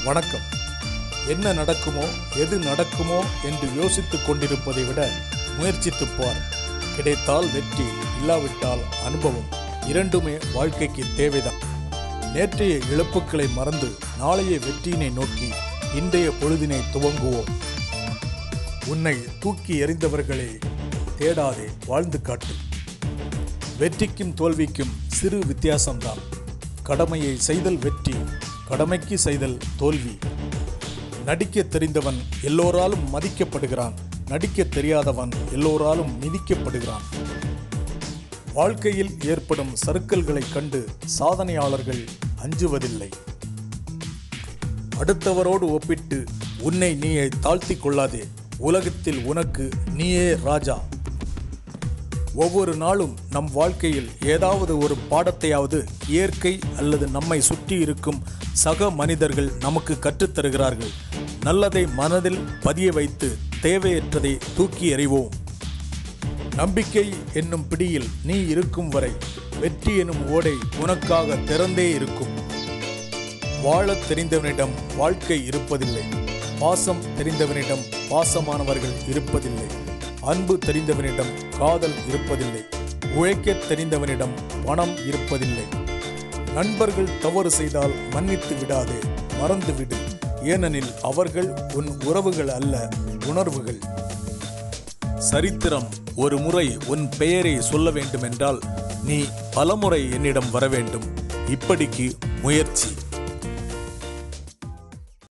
வணக்கம் என்ன நடக்குமோ எது நடக்குமோ என்று யோசித்துக் கொண்டிருப்பதை விட முயற்சித்துப் பார் கிடைத்தால் வெற்றி இல்லாவிட்டால் அனுபவம் இரண்டுமே வாழ்க்கைக்கு தேவைதான் நேற்றைய இழப்புக்களை மறந்து நாளைய வெற்றியினை நோக்கி இன்றைய பொழுதினை துவங்குவோம் உன்னை தூக்கி எறிந்தவர்களை தேடாதே வாழ்ந்து காட்டு வெற்றிக்கும் தோல்விக்கும் சிறு வித்தியாசம்தான் கடமையை செய்தல் வெற்றி கடமைக்கு செய்தல் தோல்வி நடிக்க தெரிந்தவன் எல்லோராலும் மதிக்கப்படுகிறான் நடிக்க தெரியாதவன் எல்லோராலும் மிதிக்கப்படுகிறான் வாழ்க்கையில் ஏற்படும் சறுக்கல்களைக் கண்டு சாதனையாளர்கள் அஞ்சுவதில்லை அடுத்தவரோடு ஒப்பிட்டு உன்னை நீயே தாழ்த்திக் கொள்ளாதே உலகத்தில் உனக்கு நீயே ராஜா ஒவ்வொரு நாளும் நம் வாழ்க்கையில் ஏதாவது ஒரு பாடத்தையாவது இயற்கை அல்லது நம்மை சுற்றி இருக்கும் சக மனிதர்கள் நமக்கு கற்றுத்தருகிறார்கள் நல்லதை மனதில் பதிய வைத்து தேவையற்றதை தூக்கி எறிவோம் நம்பிக்கை என்னும் பிடியில் நீ இருக்கும் வரை வெற்றி எனும் ஓடை உனக்காக திறந்தே இருக்கும் வாழத் தெரிந்தவனிடம் வாழ்க்கை இருப்பதில்லை பாசம் தெரிந்தவனிடம் பாசமானவர்கள் இருப்பதில்லை அன்பு தெரிந்தவனிடம் காதல் இருப்பதில்லை உழைக்கத் தெரிந்தவனிடம் பணம் இருப்பதில்லை நண்பர்கள் தவறு செய்தால் மன்னித்து விடாதே மறந்து விடு ஏனெனில் அவர்கள் உன் உறவுகள் அல்ல உணர்வுகள் சரித்திரம் ஒரு முறை உன் பெயரை சொல்ல வேண்டுமென்றால் நீ பலமுறை என்னிடம் வர வேண்டும் இப்படிக்கு முயற்சி